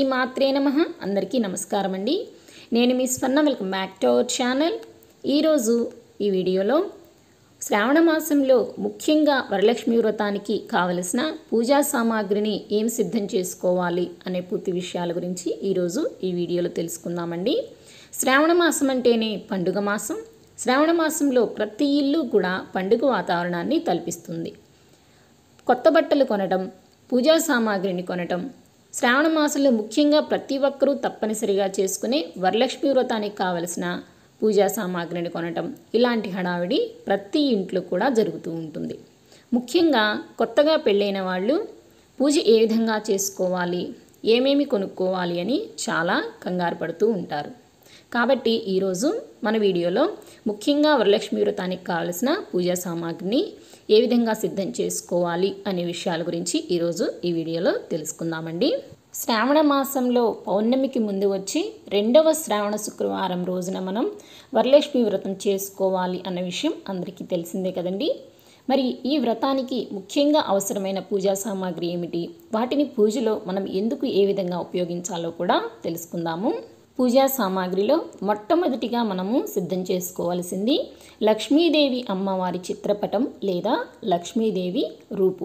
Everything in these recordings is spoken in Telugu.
శ్రీమాత్రే నమ అందరికీ నమస్కారం అండి నేను మీ Swarna welcome back to our channel ఈరోజు ఈ వీడియోలో శ్రావణ మాసంలో ముఖ్యంగా వరలక్ష్మి వ్రతానికి కావలసిన పూజా సామాగ్రిని ఏం సిద్ధం చేసుకోవాలి అనే పూర్తి విషయాల గురించి ఈరోజు ఈ వీడియోలో తెలుసుకుందామండి శ్రావణ మాసం అంటేనే పండుగ మాసం శ్రావణ మాసంలో ప్రతి ఇల్లు కూడా పండుగ వాతావరణాన్ని తలపిస్తుంది కొత్త బట్టలు కొనటం పూజా సామాగ్రిని కొనటం శ్రావణ మాసంలో ముఖ్యంగా ప్రతి ఒక్కరూ తప్పనిసరిగా చేసుకునే వరలక్ష్మి వ్రతానికి కావలసిన పూజా సామాగ్రిని కొనటం ఇలాంటి హడావిడి ప్రతి ఇంట్లో కూడా జరుగుతూ ఉంటుంది ముఖ్యంగా కొత్తగా పెళ్ళైన వాళ్ళు పూజ ఏ విధంగా చేసుకోవాలి ఏమేమి కొనుక్కోవాలి అని చాలా కంగారు పడుతూ ఉంటారు కాబట్టి ఈరోజు మన వీడియోలో ముఖ్యంగా వరలక్ష్మి వ్రతానికి కావలసిన పూజా సామాగ్రిని ఏ విధంగా సిద్ధం చేసుకోవాలి అనే విషయాల గురించి ఈరోజు ఈ వీడియోలో తెలుసుకుందామండి శ్రావణ మాసంలో పౌర్ణమికి ముందు వచ్చి రెండవ శ్రావణ శుక్రవారం రోజున మనం వరలక్ష్మి వ్రతం చేసుకోవాలి అన్న విషయం అందరికీ తెలిసిందే కదండి మరి ఈ వ్రతానికి ముఖ్యంగా అవసరమైన పూజా సామాగ్రి ఏమిటి వాటిని పూజలో మనం ఎందుకు ఏ విధంగా ఉపయోగించాలో కూడా తెలుసుకుందాము పూజా సామాగ్రిలో మొట్టమొదటిగా మనము సిద్ధం చేసుకోవాల్సింది లక్ష్మీదేవి అమ్మవారి చిత్రపటం లేదా లక్ష్మీదేవి రూపు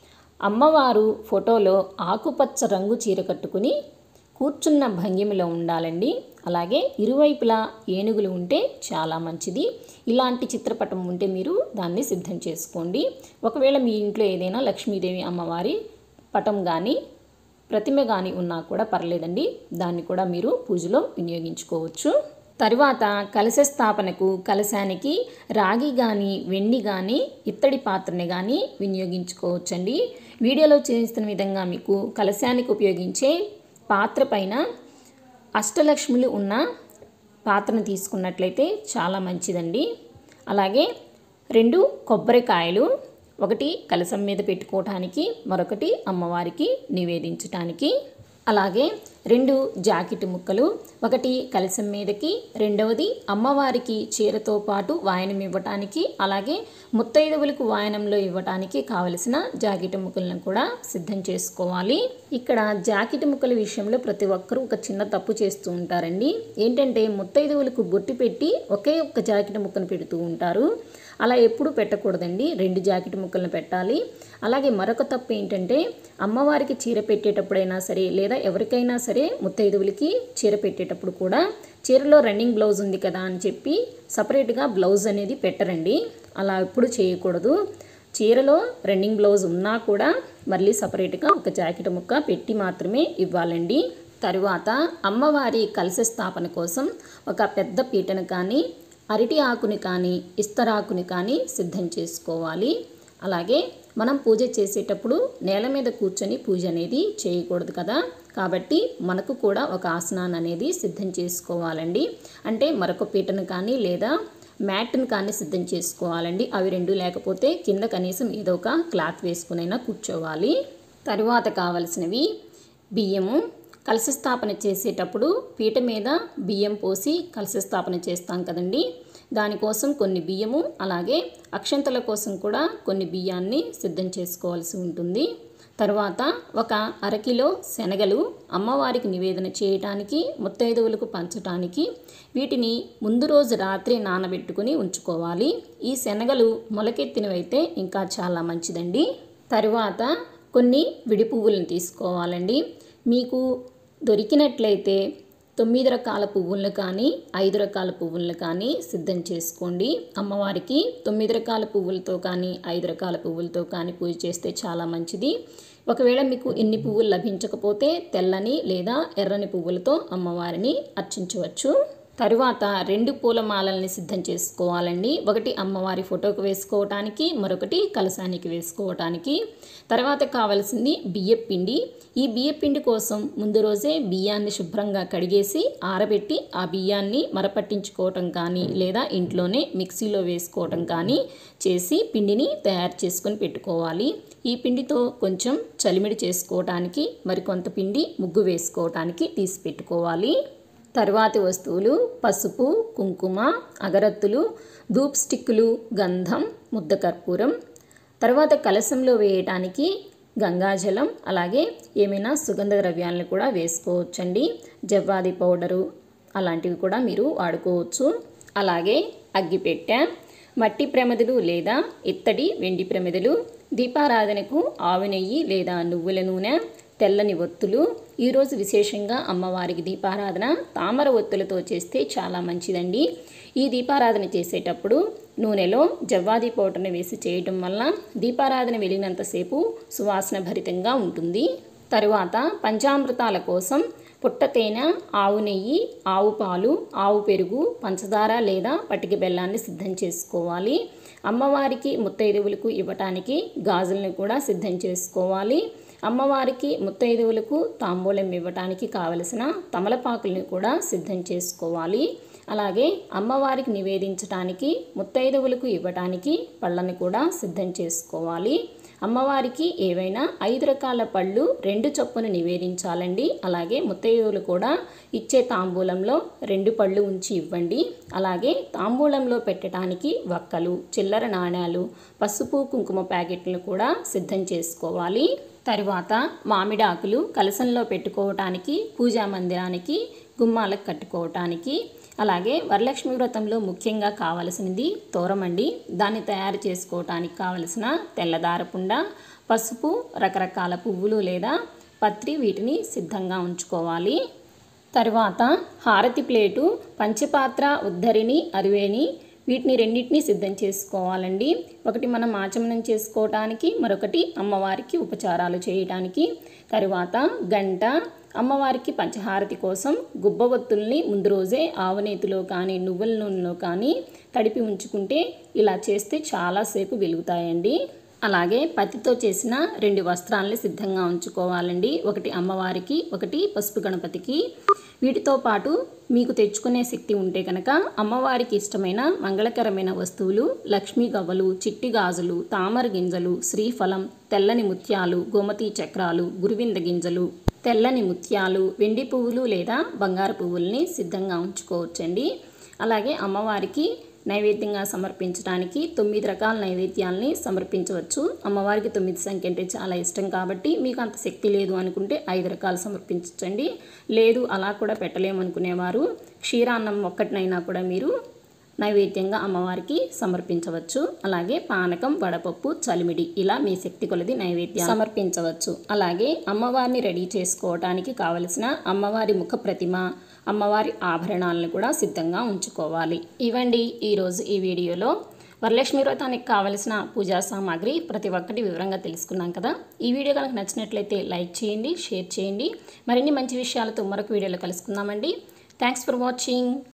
అమ్మవారు ఫోటోలో ఆకుపచ్చ రంగు చీర కట్టుకుని కూర్చున్న భంగిమలో ఉండాలండి అలాగే ఇరువైపులా ఏనుగులు ఉంటే చాలా మంచిది ఇలాంటి చిత్రపటం ఉంటే మీరు దాన్ని సిద్ధం చేసుకోండి ఒకవేళ మీ ఇంట్లో ఏదైనా లక్ష్మీదేవి అమ్మవారి పటం కానీ ప్రతిమ కానీ ఉన్నా కూడా పర్లేదండి దాన్ని కూడా మీరు పూజలో వినియోగించుకోవచ్చు తరువాత కలశ స్థాపనకు కలశానికి రాగి కానీ వెండి కానీ ఇత్తడి పాత్రని కానీ వినియోగించుకోవచ్చండి వీడియోలో చేస్తున్న విధంగా మీకు కలశానికి ఉపయోగించే పాత్ర పైన అష్టలక్ష్ములు ఉన్న పాత్రను తీసుకున్నట్లయితే చాలా మంచిదండి అలాగే రెండు కొబ్బరికాయలు ఒకటి కలసం మీద పెట్టుకోవటానికి మరొకటి అమ్మవారికి నివేదించటానికి అలాగే రెండు జాకెట్ ముక్కలు ఒకటి కలసం మీదకి రెండవది అమ్మవారికి చీరతో పాటు వాయనం ఇవ్వటానికి అలాగే ముత్తైదవులకు వాయనంలో ఇవ్వటానికి కావలసిన జాకెట్ ముక్కలను కూడా సిద్ధం చేసుకోవాలి ఇక్కడ జాకెట్ ముక్కల విషయంలో ప్రతి ఒక్కరూ ఒక చిన్న తప్పు చేస్తూ ఉంటారండి ఏంటంటే ముత్తైదవులకు బొట్టి పెట్టి ఒకే ఒక్క జాకెట్ ముక్కను పెడుతూ ఉంటారు అలా ఎప్పుడు పెట్టకూడదండి రెండు జాకెట్ ముక్కలను పెట్టాలి అలాగే మరొక తప్పు ఏంటంటే అమ్మవారికి చీర పెట్టేటప్పుడైనా సరే లేదా ఎవరికైనా సరే ముత్తైదువులకి చీర పెట్టేటప్పుడు కూడా చీరలో రన్నింగ్ బ్లౌజ్ ఉంది కదా అని చెప్పి సపరేట్గా బ్లౌజ్ అనేది పెట్టరండి అలా ఎప్పుడు చేయకూడదు చీరలో రన్నింగ్ బ్లౌజ్ ఉన్నా కూడా మళ్ళీ సపరేట్గా ఒక జాకెట్ ముక్క పెట్టి మాత్రమే ఇవ్వాలండి తరువాత అమ్మవారి కలశ స్థాపన కోసం ఒక పెద్ద పీటను కానీ అరటి ఆకుని కానీ ఇస్తరాకుని కానీ సిద్ధం చేసుకోవాలి అలాగే మనం పూజ చేసేటప్పుడు నేల మీద కూర్చొని పూజ అనేది చేయకూడదు కదా కాబట్టి మనకు కూడా ఒక ఆసనాన్ని అనేది సిద్ధం చేసుకోవాలండి అంటే మరొక పీటను కానీ లేదా మ్యాట్ను కానీ సిద్ధం చేసుకోవాలండి అవి రెండు లేకపోతే కింద కనీసం ఏదో ఒక క్లాత్ వేసుకునైనా కూర్చోవాలి తరువాత కావలసినవి బియ్యము కలశ స్థాపన చేసేటప్పుడు పీట మీద బియ్యం పోసి కలశ స్థాపన చేస్తాం కదండి దానికోసం కొన్ని బియ్యము అలాగే అక్షంతల కోసం కూడా కొన్ని బియ్యాన్ని సిద్ధం చేసుకోవాల్సి ఉంటుంది తర్వాత ఒక అరకిలో శనగలు అమ్మవారికి నివేదన చేయటానికి ముత్తైదువులకు పంచటానికి వీటిని ముందు రోజు రాత్రి నానబెట్టుకుని ఉంచుకోవాలి ఈ శనగలు మొలకెత్తినవైతే ఇంకా చాలా మంచిదండి తరువాత కొన్ని విడి పువ్వులను తీసుకోవాలండి మీకు దొరికినట్లయితే తొమ్మిది రకాల పువ్వులను కానీ ఐదు రకాల పువ్వులను కానీ సిద్ధం చేసుకోండి అమ్మవారికి తొమ్మిది రకాల పువ్వులతో కానీ ఐదు రకాల పువ్వులతో కానీ పూజ చేస్తే చాలా మంచిది ఒకవేళ మీకు ఎన్ని పువ్వులు లభించకపోతే తెల్లని లేదా ఎర్రని పువ్వులతో అమ్మవారిని అర్చించవచ్చు తరువాత రెండు పూలమాలల్ని సిద్ధం చేసుకోవాలండి ఒకటి అమ్మవారి ఫోటోకి వేసుకోవటానికి మరొకటి కలశానికి వేసుకోవటానికి తర్వాత కావలసింది బియ్యపిండి ఈ బియ్యపిండి కోసం ముందు రోజే బియ్యాన్ని శుభ్రంగా కడిగేసి ఆరబెట్టి ఆ బియ్యాన్ని మరపట్టించుకోవటం కానీ లేదా ఇంట్లోనే మిక్సీలో వేసుకోవటం కానీ చేసి పిండిని తయారు చేసుకొని పెట్టుకోవాలి ఈ పిండితో కొంచెం చలిమిడి చేసుకోవటానికి మరికొంత పిండి ముగ్గు వేసుకోవటానికి తీసి పెట్టుకోవాలి తరువాతి వస్తువులు పసుపు కుంకుమ అగరత్తులు ధూప్ స్టిక్కులు గంధం ముద్ద కర్పూరం తర్వాత కలశంలో వేయటానికి గంగాజలం అలాగే ఏమైనా సుగంధ ద్రవ్యాలను కూడా వేసుకోవచ్చండి జవ్వాది పౌడరు అలాంటివి కూడా మీరు వాడుకోవచ్చు అలాగే అగ్గిపెట్టె మట్టి ప్రమిదలు లేదా ఇత్తడి వెండి ప్రమిదలు దీపారాధనకు ఆవు నెయ్యి లేదా నువ్వుల నూనె తెల్లని ఒత్తులు ఈరోజు విశేషంగా అమ్మవారికి దీపారాధన తామర ఒత్తులతో చేస్తే చాలా మంచిదండి ఈ దీపారాధన చేసేటప్పుడు నూనెలో జవ్వాది పౌడర్ని వేసి చేయటం వల్ల దీపారాధన వెలిగినంతసేపు సువాసన భరితంగా ఉంటుంది తరువాత పంచామృతాల కోసం పుట్ట తేనె ఆవు నెయ్యి ఆవు పాలు ఆవు పెరుగు పంచదార లేదా పటిక బెల్లాన్ని సిద్ధం చేసుకోవాలి అమ్మవారికి ముత్తైదువులకు ఇవ్వటానికి గాజులను కూడా సిద్ధం చేసుకోవాలి అమ్మవారికి ముత్తైదువులకు తాంబూలం ఇవ్వటానికి కావలసిన తమలపాకులను కూడా సిద్ధం చేసుకోవాలి అలాగే అమ్మవారికి నివేదించటానికి ముత్తైదువులకు ఇవ్వటానికి పళ్ళని కూడా సిద్ధం చేసుకోవాలి అమ్మవారికి ఏవైనా ఐదు రకాల పళ్ళు రెండు చొప్పున నివేదించాలండి అలాగే ముత్తైదువులు కూడా ఇచ్చే తాంబూలంలో రెండు పళ్ళు ఉంచి ఇవ్వండి అలాగే తాంబూలంలో పెట్టడానికి వక్కలు చిల్లర నాణ్యాలు పసుపు కుంకుమ ప్యాకెట్లను కూడా సిద్ధం చేసుకోవాలి తరువాత మామిడి ఆకులు కలసంలో పెట్టుకోవటానికి పూజా మందిరానికి గుమ్మాలకు కట్టుకోవటానికి అలాగే వరలక్ష్మి వ్రతంలో ముఖ్యంగా కావలసినది తోరమండి దాన్ని తయారు చేసుకోవటానికి కావలసిన తెల్లదారపుండ పసుపు రకరకాల పువ్వులు లేదా పత్రి వీటిని సిద్ధంగా ఉంచుకోవాలి తరువాత హారతి ప్లేటు పంచపాత్ర ఉద్ధరిణి అరివేణి వీటిని రెండింటిని సిద్ధం చేసుకోవాలండి ఒకటి మనం ఆచమనం చేసుకోవటానికి మరొకటి అమ్మవారికి ఉపచారాలు చేయటానికి తరువాత గంట అమ్మవారికి పంచహారతి కోసం గుబ్బవత్తుల్ని ముందు రోజే ఆవనేతిలో కానీ నువ్వుల నూనెలో కానీ తడిపి ఉంచుకుంటే ఇలా చేస్తే చాలాసేపు వెలుగుతాయండి అలాగే పత్తితో చేసిన రెండు వస్త్రాలని సిద్ధంగా ఉంచుకోవాలండి ఒకటి అమ్మవారికి ఒకటి పసుపు గణపతికి వీటితో పాటు మీకు తెచ్చుకునే శక్తి ఉంటే కనుక అమ్మవారికి ఇష్టమైన మంగళకరమైన వస్తువులు లక్ష్మీ గవ్వలు చిట్టి గాజులు తామర గింజలు శ్రీఫలం తెల్లని ముత్యాలు గోమతి చక్రాలు గురువింద గింజలు తెల్లని ముత్యాలు వెండి పువ్వులు లేదా బంగారు పువ్వుల్ని సిద్ధంగా ఉంచుకోవచ్చండి అలాగే అమ్మవారికి నైవేద్యంగా సమర్పించడానికి తొమ్మిది రకాల నైవేద్యాల్ని సమర్పించవచ్చు అమ్మవారికి తొమ్మిది సంఖ్య అంటే చాలా ఇష్టం కాబట్టి మీకు అంత శక్తి లేదు అనుకుంటే ఐదు రకాలు సమర్పించండి లేదు అలా కూడా పెట్టలేమనుకునేవారు క్షీరాన్నం ఒక్కటినైనా కూడా మీరు నైవేద్యంగా అమ్మవారికి సమర్పించవచ్చు అలాగే పానకం వడపప్పు చలిమిడి ఇలా మీ శక్తి కొలది నైవేద్యం సమర్పించవచ్చు అలాగే అమ్మవారిని రెడీ చేసుకోవడానికి కావలసిన అమ్మవారి ముఖ ప్రతిమ అమ్మవారి ఆభరణాలను కూడా సిద్ధంగా ఉంచుకోవాలి ఇవండి ఈరోజు ఈ వీడియోలో వరలక్ష్మి వ్రతానికి కావలసిన పూజా సామాగ్రి ప్రతి ఒక్కటి వివరంగా తెలుసుకున్నాం కదా ఈ వీడియో కనుక నచ్చినట్లయితే లైక్ చేయండి షేర్ చేయండి మరిన్ని మంచి విషయాలతో మరొక వీడియోలో కలుసుకుందామండి థ్యాంక్స్ ఫర్ వాచింగ్